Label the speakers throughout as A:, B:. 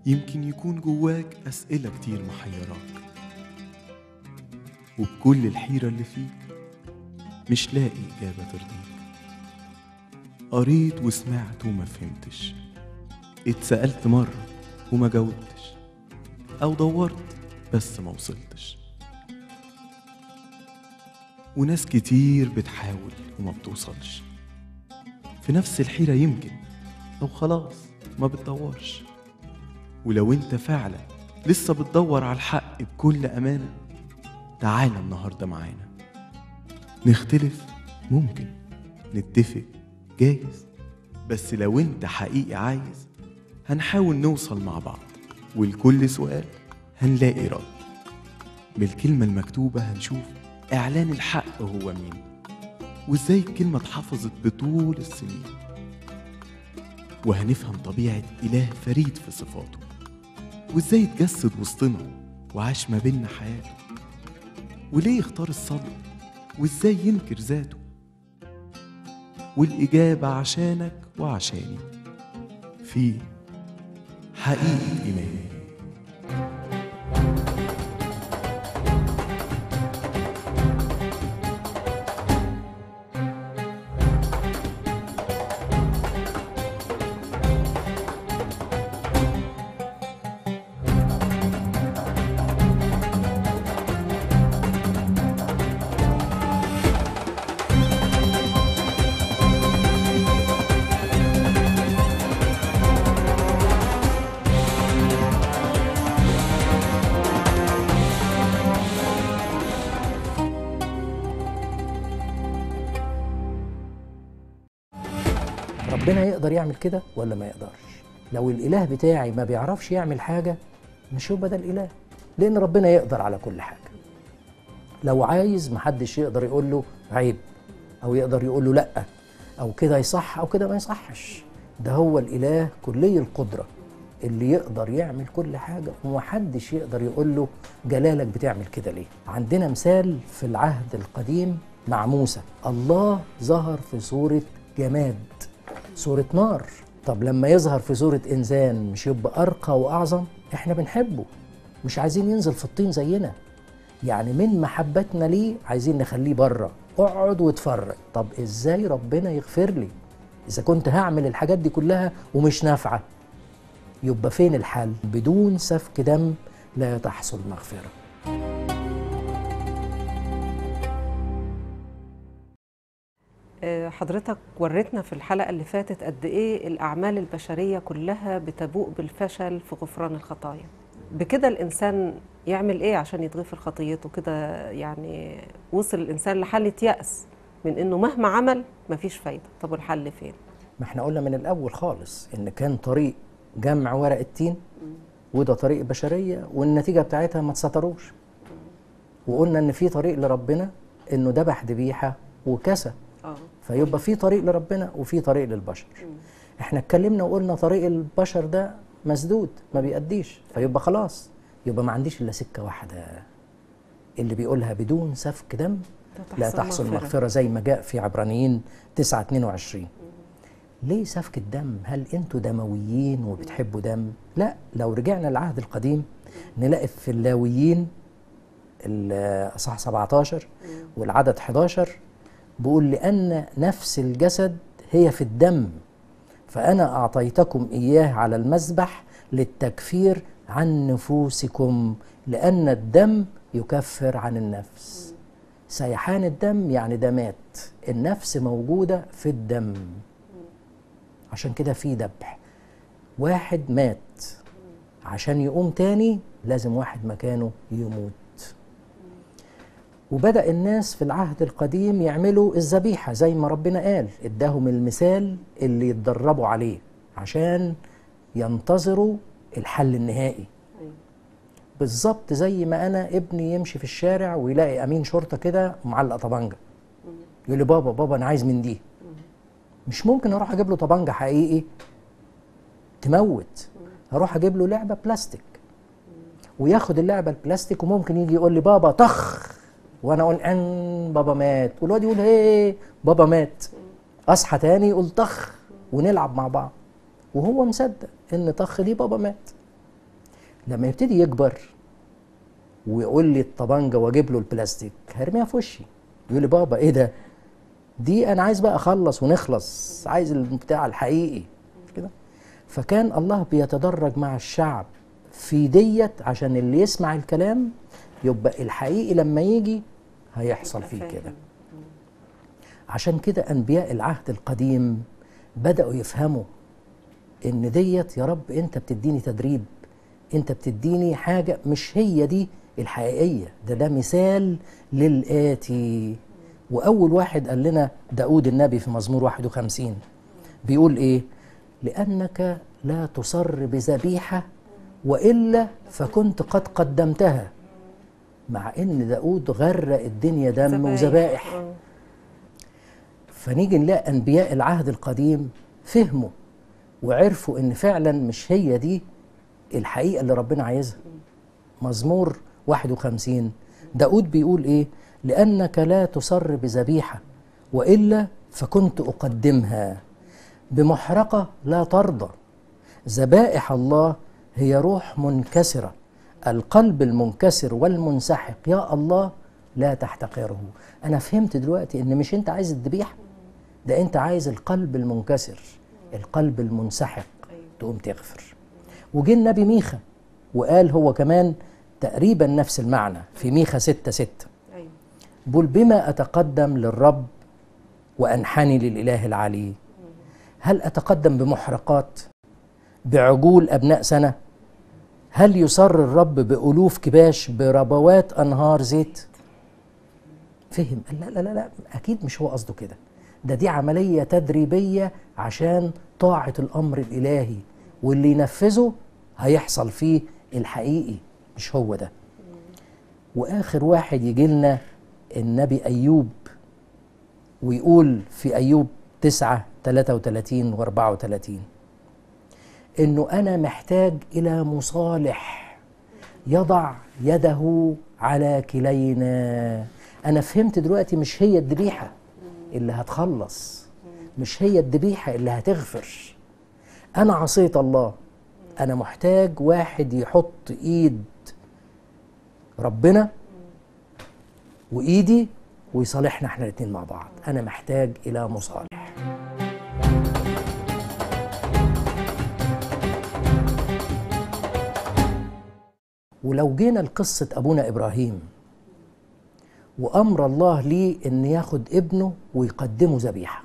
A: يمكن يكون جواك أسئلة كتير محيراك وبكل الحيرة اللي فيك مش لاقي إجابة ترضيك قريت وسمعت وما فهمتش اتسألت مرة وما جاوبتش أو دورت بس ما وصلتش وناس كتير بتحاول وما بتوصلش في نفس الحيرة يمكن أو خلاص ما بتدورش ولو انت فعلا لسه بتدور على الحق بكل أمانة تعالى النهاردة معانا نختلف ممكن نتفق جايز بس لو انت حقيقي عايز هنحاول نوصل مع بعض ولكل سؤال هنلاقي رد بالكلمة المكتوبة هنشوف إعلان الحق هو مين وإزاي الكلمة اتحفظت بطول السنين وهنفهم طبيعة إله فريد في صفاته وإزاي اتجسد وسطنا وعاش ما بينا حياته وليه اختار الصبر وإزاي ينكر ذاته والإجابة عشانك وعشاني في حقيقة إيماني
B: ربنا يقدر يعمل كده ولا ما يقدرش لو الاله بتاعي ما بيعرفش يعمل حاجه مش يبقى ده الاله لان ربنا يقدر على كل حاجه لو عايز محدش يقدر يقول له عيب او يقدر يقول له لا او كده يصح او كده ما يصحش ده هو الاله كلي القدره اللي يقدر يعمل كل حاجه ومحدش يقدر يقول له جلالك بتعمل كده ليه عندنا مثال في العهد القديم مع موسى الله ظهر في صوره جماد صورة نار طب لما يظهر في صورة إنسان مش يبقى أرقى وأعظم إحنا بنحبه مش عايزين ينزل في الطين زينا يعني من محبتنا ليه عايزين نخليه بره اقعد واتفرج طب ازاي ربنا يغفر لي اذا كنت هعمل الحاجات دي كلها ومش نافعه يبقى فين الحل بدون سفك دم لا تحصل مغفره
C: آه، حضرتك وريتنا في الحلقة اللي فاتت قد إيه الأعمال البشرية كلها بتبوء بالفشل في غفران الخطايا بكده الإنسان يعمل إيه عشان يتغفر خطيته كده يعني وصل الإنسان لحالة يأس من إنه مهما عمل مفيش فايدة طب والحل فين؟
B: ما احنا قلنا من الاول خالص ان كان طريق جمع ورق التين وده طريق بشريه والنتيجه بتاعتها ما تستروش وقلنا ان في طريق لربنا انه ذبح ذبيحه وكسى
C: آه
B: فيبقى في طريق لربنا وفي طريق للبشر احنا اتكلمنا وقلنا طريق البشر ده مسدود ما بيأديش فيبقى خلاص يبقى ما عنديش الا سكه واحده اللي بيقولها بدون سفك دم لا تحصل مغفرة زي ما جاء في عبرانيين 9 22 ليه سفك الدم هل انتوا دمويين وبتحبوا دم لا لو رجعنا للعهد القديم نلاقي في اللاويين الاصحاح 17 والعدد 11 بيقول لان نفس الجسد هي في الدم فانا اعطيتكم اياه على المذبح للتكفير عن نفوسكم لان الدم يكفر عن النفس سيحان الدم يعني ده مات النفس موجودة في الدم عشان كده في ذبح واحد مات عشان يقوم تاني لازم واحد مكانه يموت وبدأ الناس في العهد القديم يعملوا الذبيحة زي ما ربنا قال اداهم المثال اللي يتدربوا عليه عشان ينتظروا الحل النهائي بالظبط زي ما انا ابني يمشي في الشارع ويلاقي امين شرطه كده معلق طبنجه يقول لي بابا بابا انا عايز من دي مش ممكن اروح اجيب له طبنجه حقيقي تموت هروح اجيب له لعبه بلاستيك وياخد اللعبه البلاستيك وممكن يجي يقول لي بابا طخ وانا اقول ان بابا مات والواد يقول هي بابا مات اصحى تاني يقول طخ ونلعب مع بعض وهو مصدق ان طخ دي بابا مات لما يبتدي يكبر ويقول لي الطبنجة واجيب له البلاستيك هرميها في وشي يقول لي بابا ايه ده دي انا عايز بقى اخلص ونخلص عايز البتاع الحقيقي كده فكان الله بيتدرج مع الشعب في ديت عشان اللي يسمع الكلام يبقى الحقيقي لما يجي هيحصل
C: يبقى
B: فيه
C: فاهم.
B: كده عشان كده انبياء العهد القديم بداوا يفهموا ان ديت يا رب انت بتديني تدريب انت بتديني حاجه مش هي دي الحقيقيه ده ده مثال للاتي واول واحد قال لنا داود النبي في مزمور 51 بيقول ايه لانك لا تصر بذبيحه والا فكنت قد قدمتها مع ان داود غرق الدنيا دم
C: ذبايح.
B: وذبائح
C: آه.
B: فنيجي نلاقي انبياء العهد القديم فهموا وعرفوا ان فعلا مش هي دي الحقيقه اللي ربنا عايزها مزمور 51 داود بيقول ايه لانك لا تصر بذبيحه والا فكنت اقدمها بمحرقه لا ترضى ذبائح الله هي روح منكسره القلب المنكسر والمنسحق يا الله لا تحتقره انا فهمت دلوقتي ان مش انت عايز الذبيحه ده انت عايز القلب المنكسر القلب المنسحق
C: أيوة.
B: تقوم تغفر وجه النبي ميخا وقال هو كمان تقريبا نفس المعنى في ميخا ستة ستة
C: ايوه
B: بقول بما أتقدم للرب وأنحني للإله العلي هل أتقدم بمحرقات بعجول أبناء سنة هل يصر الرب بألوف كباش بربوات أنهار زيت فهم قال لا لا لا لا أكيد مش هو قصده كده ده دي عملية تدريبية عشان طاعة الأمر الإلهي واللي ينفذه هيحصل فيه الحقيقي مش هو ده واخر واحد يجي لنا النبي ايوب ويقول في ايوب 9 33 و 34 انه انا محتاج الى مصالح يضع يده على كلينا انا فهمت دلوقتي مش هي الذبيحه اللي هتخلص مش هي الذبيحه اللي هتغفر انا عصيت الله انا محتاج واحد يحط ايد ربنا وايدي ويصالحنا احنا الاثنين مع بعض انا محتاج الى مصالح ولو جينا لقصة أبونا إبراهيم وأمر الله ليه إن ياخد ابنه ويقدمه ذبيحة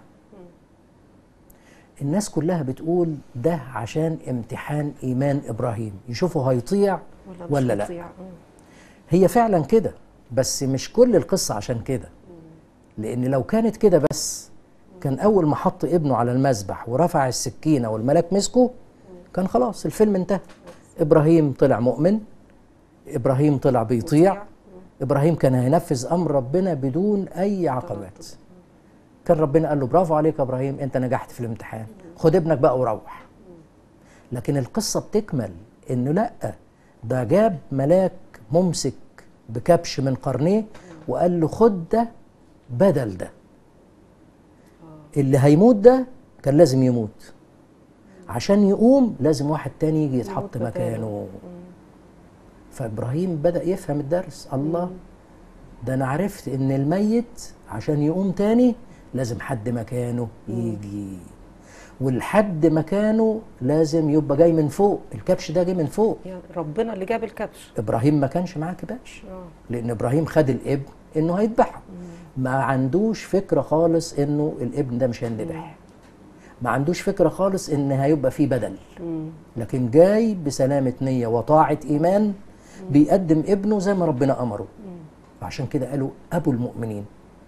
B: الناس كلها بتقول ده عشان امتحان إيمان إبراهيم يشوفوا هيطيع
C: ولا, مش
B: ولا لا
C: هتضيع. آه.
B: هي فعلا كده بس مش كل القصة عشان كده لأن لو كانت كده بس كان أول ما حط ابنه على المذبح ورفع السكينة والملاك مسكه كان خلاص الفيلم انتهى إبراهيم طلع مؤمن إبراهيم طلع بيطيع إبراهيم كان هينفذ أمر ربنا بدون أي عقبات كان ربنا قال له برافو عليك يا إبراهيم أنت نجحت في الامتحان خد ابنك بقى وروح لكن القصة بتكمل إنه لأ ده جاب ملاك ممسك بكبش من قرنيه وقال له خد ده بدل ده اللي هيموت ده كان لازم يموت عشان يقوم لازم واحد تاني يجي يتحط
C: يموت مكانه.
B: مكانه فابراهيم بدا يفهم الدرس الله ده انا عرفت ان الميت عشان يقوم تاني لازم حد مكانه يجي والحد مكانه لازم يبقى جاي من فوق الكبش ده جاي من فوق
C: يعني ربنا اللي جاب الكبش
B: ابراهيم ما كانش معاه كباش
C: اه
B: لان ابراهيم خد الابن انه هيذبحه ما عندوش فكره خالص انه الابن ده مش هينذبح ما عندوش فكره خالص ان هيبقى فيه بدل
C: مم.
B: لكن جاي بسلامه نيه وطاعه ايمان بيقدم ابنه زي ما ربنا امره وعشان كده قالوا ابو المؤمنين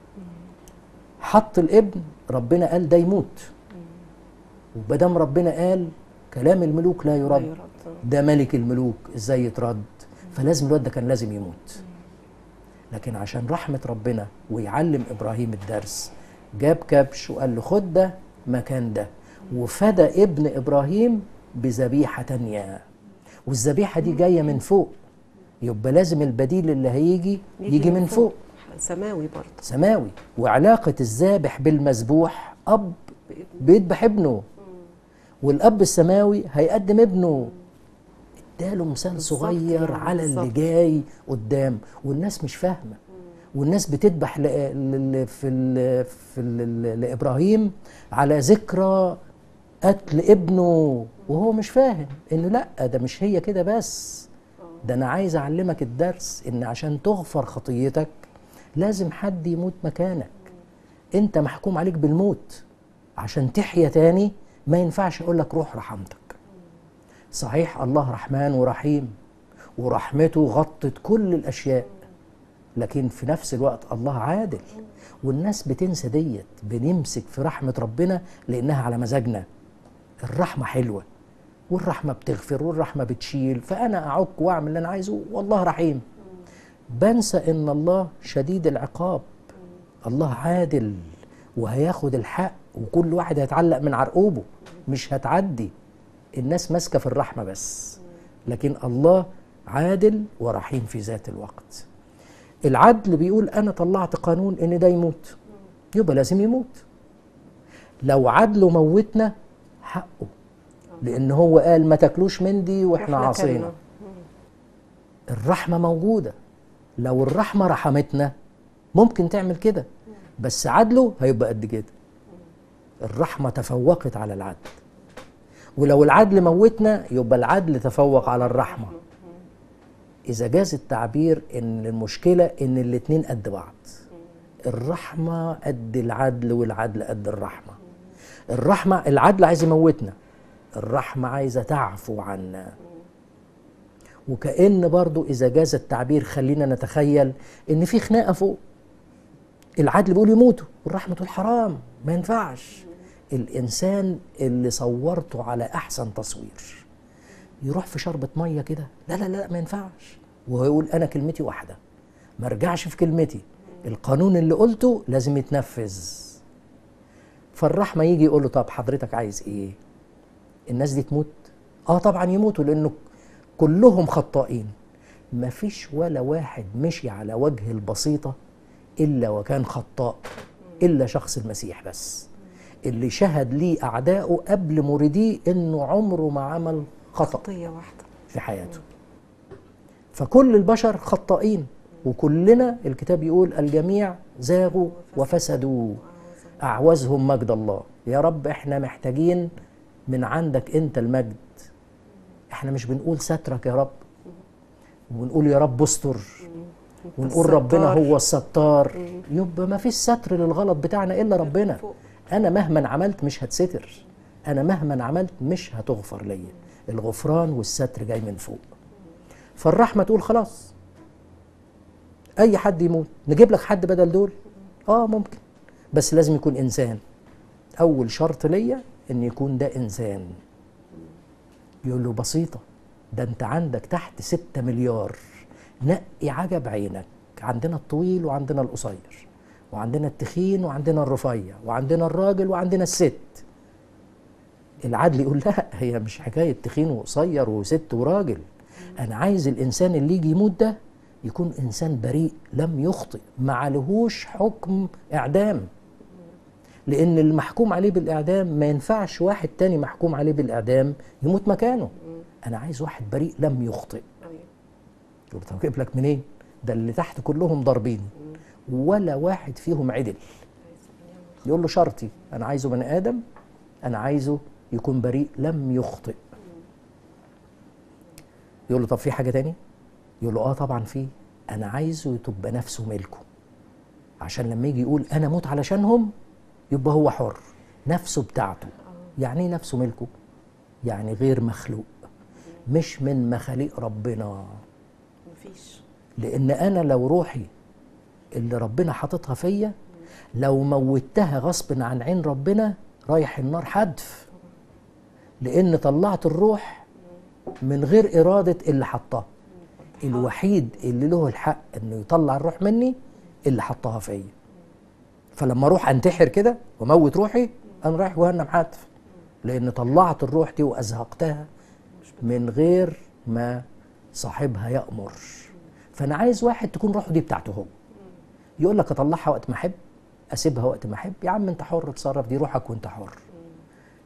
B: حط الابن ربنا قال ده يموت وبدام ربنا قال كلام الملوك لا
C: لا
B: يرد
C: يرد. آه.
B: ده ملك الملوك ازاي يترد فلازم الواد ده كان لازم يموت لكن عشان رحمة ربنا ويعلم إبراهيم الدرس جاب كبش وقال له خد ده مكان ده وفدى ابن إبراهيم بذبيحة تانية والذبيحة دي جاية من فوق يبقى لازم البديل اللي هيجي يجي من فوق
C: سماوي برضه
B: سماوي وعلاقة الذابح بالمذبوح أب بيذبح ابنه والأب السماوي هيقدم ابنه اداله مثال
C: بالظبط
B: صغير
C: يعني،
B: على اللي
C: بالظبط.
B: جاي قدام والناس مش فاهمه والناس بتذبح ل- ل- في ال في ال لابراهيم على ذكرى قتل ابنه وهو مش فاهم انه لا ده مش هي كده بس ده انا عايز اعلمك الدرس ان عشان تغفر خطيتك لازم حد يموت مكانك انت محكوم عليك بالموت عشان تحيا تاني ما ينفعش اقول لك روح رحمتك صحيح الله رحمن ورحيم ورحمته غطت كل الاشياء لكن في نفس الوقت الله عادل والناس بتنسى ديت بنمسك في رحمة ربنا لأنها على مزاجنا الرحمة حلوة والرحمة بتغفر والرحمة بتشيل فأنا أعك وأعمل اللي أنا عايزه والله رحيم بنسى إن الله شديد العقاب الله عادل وهياخد الحق وكل واحد هيتعلق من عرقوبه مش هتعدي الناس ماسكة في الرحمة بس لكن الله عادل ورحيم في ذات الوقت العدل بيقول انا طلعت قانون ان ده يموت يبقى لازم يموت لو عدله موتنا حقه لان هو قال ما تاكلوش من دي واحنا عاصينا
C: كلنا.
B: الرحمه موجوده لو الرحمه رحمتنا ممكن تعمل كده بس عدله هيبقى قد كده الرحمه تفوقت على العدل ولو العدل موتنا يبقى العدل تفوق على الرحمه إذا جاز التعبير إن المشكلة إن الاتنين قد بعض الرحمة قد العدل والعدل قد الرحمة الرحمة العدل عايز يموتنا الرحمة عايزة تعفو عنا وكأن برضو إذا جاز التعبير خلينا نتخيل إن في خناقة فوق العدل بيقول يموتوا والرحمة تقول حرام ما ينفعش الإنسان اللي صورته على أحسن تصوير يروح في شربة مية كده لا لا لا ما ينفعش وهو يقول أنا كلمتي واحدة ما ارجعش في كلمتي القانون اللي قلته لازم يتنفذ فالرحمة يجي يقول له طب حضرتك عايز ايه الناس دي تموت اه طبعا يموتوا لانه كلهم خطائين ما فيش ولا واحد مشي على وجه البسيطة إلا وكان خطاء إلا شخص المسيح بس اللي شهد ليه أعدائه قبل مريديه إنه عمره ما عمل خطأ
C: خطية واحدة
B: في حياته فكل البشر خطائين وكلنا الكتاب يقول الجميع زاغوا وفسدوا أعوزهم مجد الله يا رب احنا محتاجين من عندك انت المجد احنا مش بنقول سترك يا رب ونقول يا رب استر ونقول ربنا
C: الستار.
B: هو الستار يبقى ما فيش ستر للغلط بتاعنا الا ربنا
C: فوق.
B: انا مهما عملت مش هتستر انا مهما عملت مش هتغفر ليا الغفران والستر جاي من فوق فالرحمه تقول خلاص اي حد يموت نجيب لك حد بدل دول اه ممكن بس لازم يكون انسان اول شرط ليا ان يكون ده انسان يقول له بسيطه ده انت عندك تحت ستة مليار نقي عجب عينك عندنا الطويل وعندنا القصير وعندنا التخين وعندنا الرفيع وعندنا الراجل وعندنا الست العدل يقول لا هي مش حكاية تخين وقصير وست وراجل أنا عايز الإنسان اللي يجي يموت ده يكون إنسان بريء لم يخطئ ما عليهوش حكم إعدام لأن المحكوم عليه بالإعدام ما ينفعش واحد تاني محكوم عليه بالإعدام يموت مكانه أنا عايز واحد بريء لم يخطئ
C: أيوة.
B: يقول طب اجيب لك منين؟ ده اللي تحت كلهم ضاربين ولا واحد فيهم عدل يقول له شرطي انا عايزه بني ادم انا عايزه يكون بريء لم يخطئ يقول له طب في حاجه تاني يقول له اه طبعا في انا عايزه تبقى نفسه ملكه عشان لما يجي يقول انا موت علشانهم يبقى هو حر نفسه بتاعته يعني ايه نفسه ملكه يعني غير مخلوق مش من مخاليق ربنا
C: مفيش
B: لان انا لو روحي اللي ربنا حاططها فيا لو موتها غصب عن عين ربنا رايح النار حدف لان طلعت الروح من غير اراده اللي حطها الوحيد اللي له الحق انه يطلع الروح مني اللي حطها فيا فلما اروح انتحر كده واموت روحي انا رايح جهنم حتف لان طلعت الروح دي وازهقتها من غير ما صاحبها يامر فانا عايز واحد تكون روحه دي بتاعته هو يقول لك اطلعها وقت ما احب اسيبها وقت ما احب يا عم انت حر تصرف دي روحك وانت حر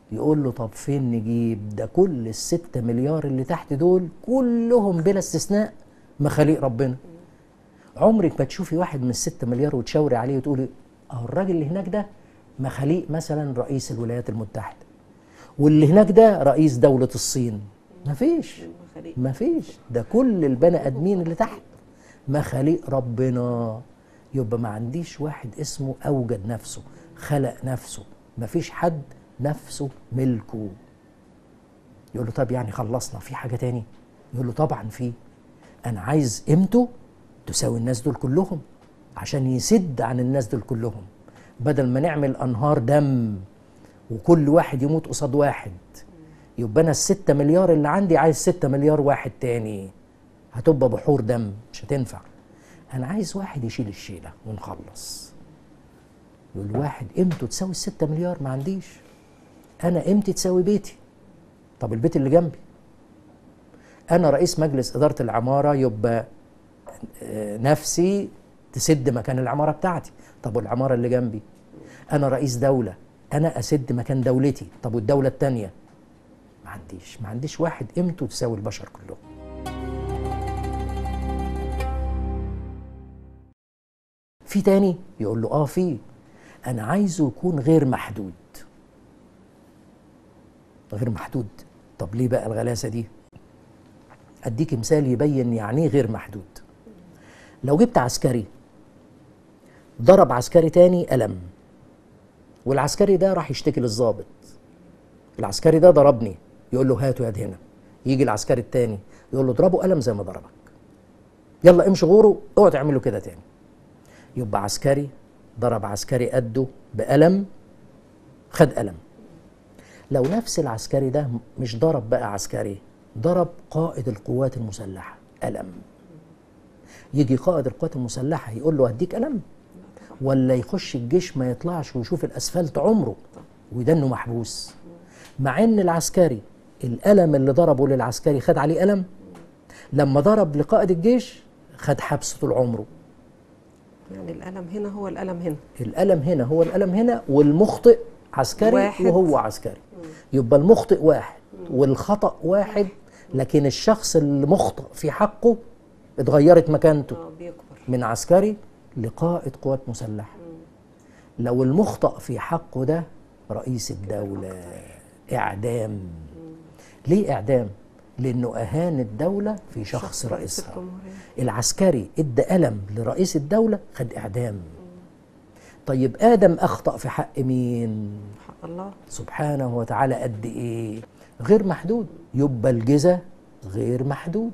B: يقول له طب فين نجيب ده كل الستة مليار اللي تحت دول كلهم بلا استثناء مخاليق ربنا عمرك ما تشوفي واحد من الستة مليار وتشاوري عليه وتقولي اهو الراجل اللي هناك ده مخاليق مثلا رئيس الولايات المتحدة واللي هناك ده رئيس دولة الصين مفيش
C: مخاليق.
B: مفيش ده كل البني ادمين اللي تحت مخاليق ربنا يبقى ما عنديش واحد اسمه اوجد نفسه خلق نفسه مفيش حد نفسه ملكه يقول له طب يعني خلصنا في حاجه تاني يقول له طبعا في انا عايز قيمته تساوي الناس دول كلهم عشان يسد عن الناس دول كلهم بدل ما نعمل انهار دم وكل واحد يموت قصاد واحد يبقى انا الستة مليار اللي عندي عايز ستة مليار واحد تاني هتبقى بحور دم مش هتنفع انا عايز واحد يشيل الشيلة ونخلص يقول واحد قيمته تساوي الستة مليار ما عنديش انا قيمتي تساوي بيتي طب البيت اللي جنبي انا رئيس مجلس اداره العماره يبقى آه، نفسي تسد مكان العماره بتاعتي طب والعماره اللي جنبي انا رئيس دوله انا اسد مكان دولتي طب والدوله الثانيه ما عنديش ما عنديش واحد قيمته تساوي البشر كلهم في تاني يقول له اه في انا عايزه يكون غير محدود غير محدود طب ليه بقى الغلاسه دي اديك مثال يبين يعني ايه غير محدود لو جبت عسكري ضرب عسكري تاني قلم والعسكري ده راح يشتكي للضابط العسكري ده ضربني يقول له هاتوا يد هنا يجي العسكري التاني يقول له اضربه قلم زي ما ضربك يلا امشي غوره اوعوا تعملوا كده تاني يبقى عسكري ضرب عسكري قده بقلم خد قلم لو نفس العسكري ده مش ضرب بقى عسكري ضرب قائد القوات المسلحة قلم يجي قائد القوات المسلحة يقول له هديك قلم ولا يخش الجيش ما يطلعش ويشوف الأسفلت عمره ويدنه محبوس مع ان العسكري القلم اللي ضربه للعسكري خد عليه قلم لما ضرب لقائد الجيش خد حبس طول عمره
C: يعني الألم هنا هو الألم هنا
B: القلم هنا هو القلم هنا والمخطئ عسكري
C: واحد.
B: وهو عسكري يبقى المخطئ واحد والخطأ واحد لكن الشخص المخطئ في حقه اتغيرت مكانته
C: اه بيكبر
B: من عسكري لقائد قوات مسلحة لو المخطئ في حقه ده رئيس الدولة إعدام ليه إعدام؟ لأنه أهان الدولة في شخص
C: رئيس
B: رئيسها
C: الجمهورية
B: العسكري ادى قلم لرئيس الدولة خد إعدام طيب آدم أخطأ في حق مين؟
C: حق الله
B: سبحانه وتعالى قد إيه؟ غير محدود يبقى الجزا غير محدود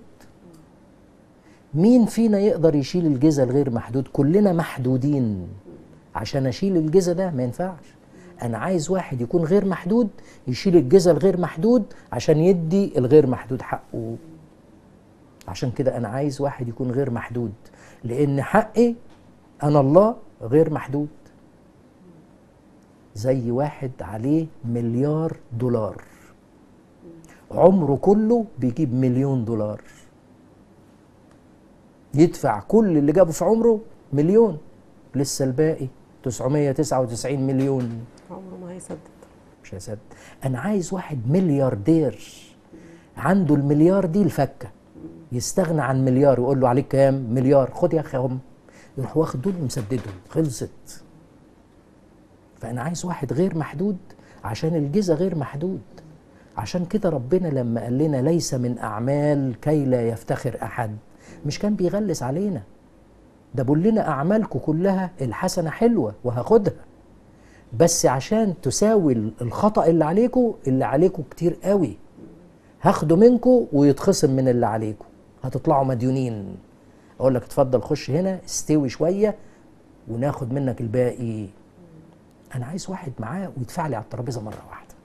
B: مين فينا يقدر يشيل الجزا الغير محدود؟ كلنا محدودين عشان أشيل الجزا ده ما ينفعش أنا عايز واحد يكون غير محدود يشيل الجزا الغير محدود عشان يدي الغير محدود حقه عشان كده انا عايز واحد يكون غير محدود لان حقي انا الله غير محدود زي واحد عليه مليار دولار عمره كله بيجيب مليون دولار يدفع كل اللي جابه في عمره مليون لسه الباقي 999 مليون
C: عمره ما هيسدد
B: مش هيصدق انا عايز واحد ملياردير عنده المليار دي الفكه يستغنى عن مليار ويقول له عليك كام مليار خد يا اخي هم يروح واخد دول ومسددهم خلصت فانا عايز واحد غير محدود عشان الجزا غير محدود عشان كده ربنا لما قال لنا ليس من اعمال كي لا يفتخر احد مش كان بيغلس علينا ده بيقول لنا اعمالكم كلها الحسنه حلوه وهاخدها بس عشان تساوي الخطأ اللي عليكم اللي عليكم كتير قوي هاخده منكم ويتخصم من اللي عليكم هتطلعوا مديونين اقول لك اتفضل خش هنا استوي شويه وناخد منك الباقي انا عايز واحد معاه ويدفع لي على الترابيزه مره واحده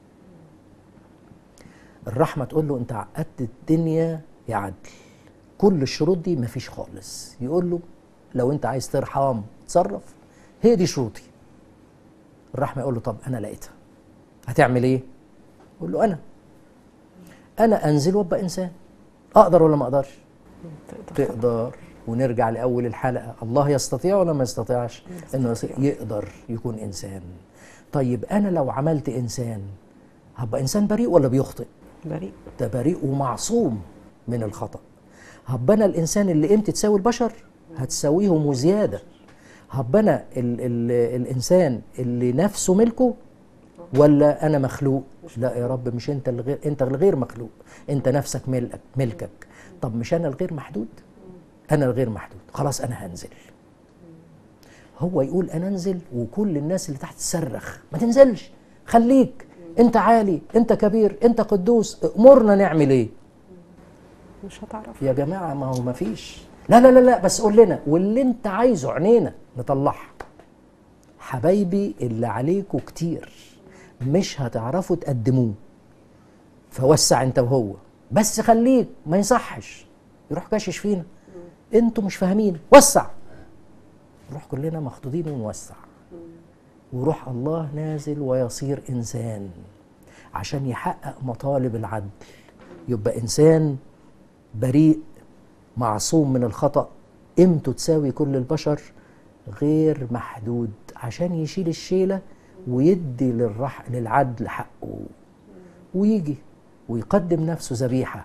B: الرحمه تقول له انت عقدت الدنيا يا عدل كل الشروط دي مفيش خالص يقول له لو انت عايز ترحم تصرف هي دي شروطي الرحمه يقول له طب انا لقيتها هتعمل ايه يقول له انا انا انزل وابقى انسان اقدر ولا ما اقدرش
C: تقدر
B: تقدر ونرجع لاول الحلقه الله يستطيع ولا ما يستطيعش انه يص- يقدر يكون انسان طيب انا لو عملت انسان هبقى انسان بريء ولا بيخطئ
C: بريء
B: ده بريء ومعصوم من الخطأ هبقى انا الانسان اللي قيمتي تساوي البشر هتساويهم وزياده هبقى انا ال ال الانسان اللي نفسه ملكه ولا انا مخلوق لا يا رب مش انت الغير انت الغير مخلوق انت نفسك ملكك ملكك طب مش انا الغير محدود انا الغير محدود خلاص انا هنزل هو يقول انا انزل وكل الناس اللي تحت تصرخ ما تنزلش خليك انت عالي انت كبير انت قدوس امرنا نعمل ايه
C: مش هتعرف
B: يا جماعه ما هو ما فيش لا لا لا لا بس قول لنا واللي انت عايزه عينينا نطلعها حبايبي اللي عليكوا كتير مش هتعرفوا تقدموه فوسع انت وهو بس خليك ما يصحش يروح كاشش فينا انتوا مش فاهمين وسع نروح كلنا مخطوطين ونوسع وروح الله نازل ويصير انسان عشان يحقق مطالب العدل يبقى انسان بريء معصوم من الخطأ قيمته تساوي كل البشر غير محدود عشان يشيل الشيلة ويدي للرح للعدل حقه ويجي ويقدم نفسه ذبيحة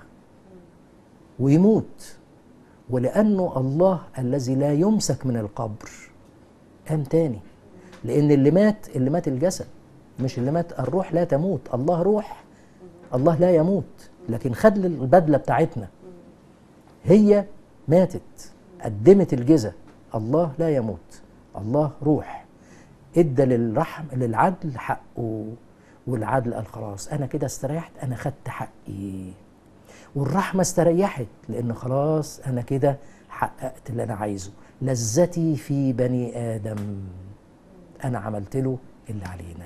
B: ويموت ولأنه الله الذي لا يمسك من القبر قام تاني لأن اللي مات اللي مات الجسد مش اللي مات الروح لا تموت الله روح الله لا يموت لكن خد البدلة بتاعتنا هي ماتت قدمت الجزا الله لا يموت الله روح ادى للرحم للعدل حقه والعدل قال خلاص انا كده استريحت انا خدت حقي والرحمه استريحت لان خلاص انا كده حققت اللي انا عايزه لذتي في بني ادم انا عملت له اللي علينا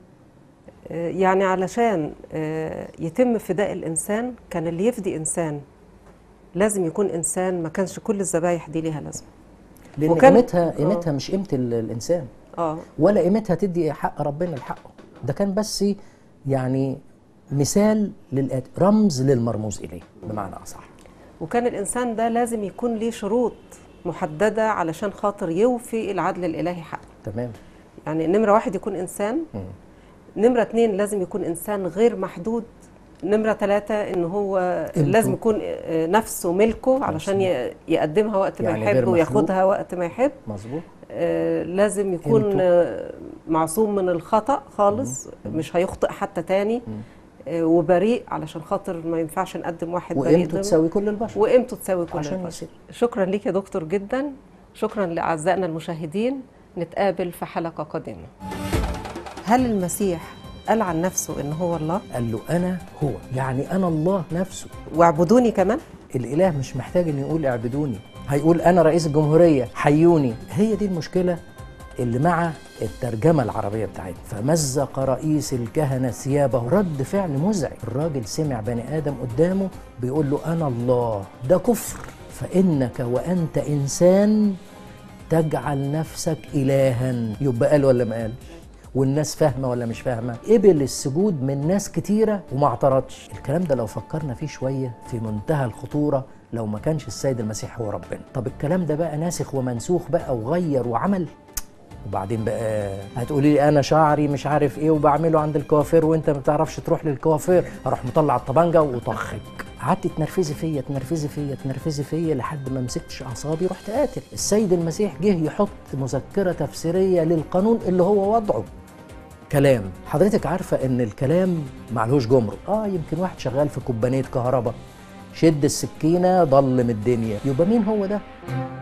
C: آه، يعني علشان آه، يتم فداء الإنسان كان اللي يفدي إنسان لازم يكون إنسان ما كانش كل الذبايح دي ليها لازمة
B: لان
C: وكان-
B: قيمتها
C: آه.
B: قيمتها مش قيمه ال- الانسان
C: اه
B: ولا قيمتها تدي حق ربنا لحقه ده كان بس يعني مثال للآت رمز للمرموز اليه بمعنى اصح
C: وكان الإنسان ده لازم يكون ليه شروط محددة علشان خاطر يوفي العدل الإلهي حقه
B: تمام
C: يعني نمرة واحد يكون إنسان
B: مم.
C: نمرة اتنين لازم يكون إنسان غير محدود نمرة ثلاثة إن هو
B: قيمته.
C: لازم يكون آه، نفسه ملكه علشان ي- يقدمها وقت ما
B: يعني غير
C: يحب
B: مخلوق.
C: وياخدها وقت ما يحب
B: مظبوط
C: آه، لازم يكون
B: قيمته.
C: آه، معصوم من الخطأ خالص مش هيخطئ حتى تاني آه، وبريء علشان خاطر ما ينفعش نقدم واحد بريء
B: وقيمته
C: ضمن-
B: تساوي كل البشر
C: وقيمته تساوي كل
B: عشان
C: البشر
B: يصير.
C: شكرا ليك يا دكتور جدا شكرا لأعزائنا المشاهدين نتقابل في حلقة قادمة هل المسيح قال عن نفسه إن هو الله
B: قال له انا هو يعني انا الله نفسه
C: واعبدوني كمان
B: الاله مش محتاج ان يقول اعبدوني هيقول انا رئيس الجمهوريه حيوني هي دي المشكله اللي مع الترجمة العربية بتاعتنا فمزق رئيس الكهنة ثيابه رد فعل مزعج الراجل سمع بني آدم قدامه بيقول له أنا الله ده كفر فإنك وأنت إنسان تجعل نفسك إلها يبقى قال ولا ما قال والناس فاهمة ولا مش فاهمة قبل السجود من ناس كتيرة وما اعترضش الكلام ده لو فكرنا فيه شوية في منتهى الخطورة لو ما كانش السيد المسيح هو ربنا طب الكلام ده بقى ناسخ ومنسوخ بقى وغير وعمل وبعدين بقى هتقولي لي انا شعري مش عارف ايه وبعمله عند الكوافير وانت ما بتعرفش تروح للكوافير اروح مطلع الطبنجه وطخك قعدت تنرفزي فيا تنرفزي فيا تنرفزي فيا لحد ما مسكتش اعصابي رحت قاتل السيد المسيح جه يحط مذكره تفسيريه للقانون اللي هو وضعه كلام حضرتك عارفه ان الكلام معلهوش جمرك اه يمكن واحد شغال في كوبانيه كهرباء شد السكينه ضلم الدنيا يبقى مين هو ده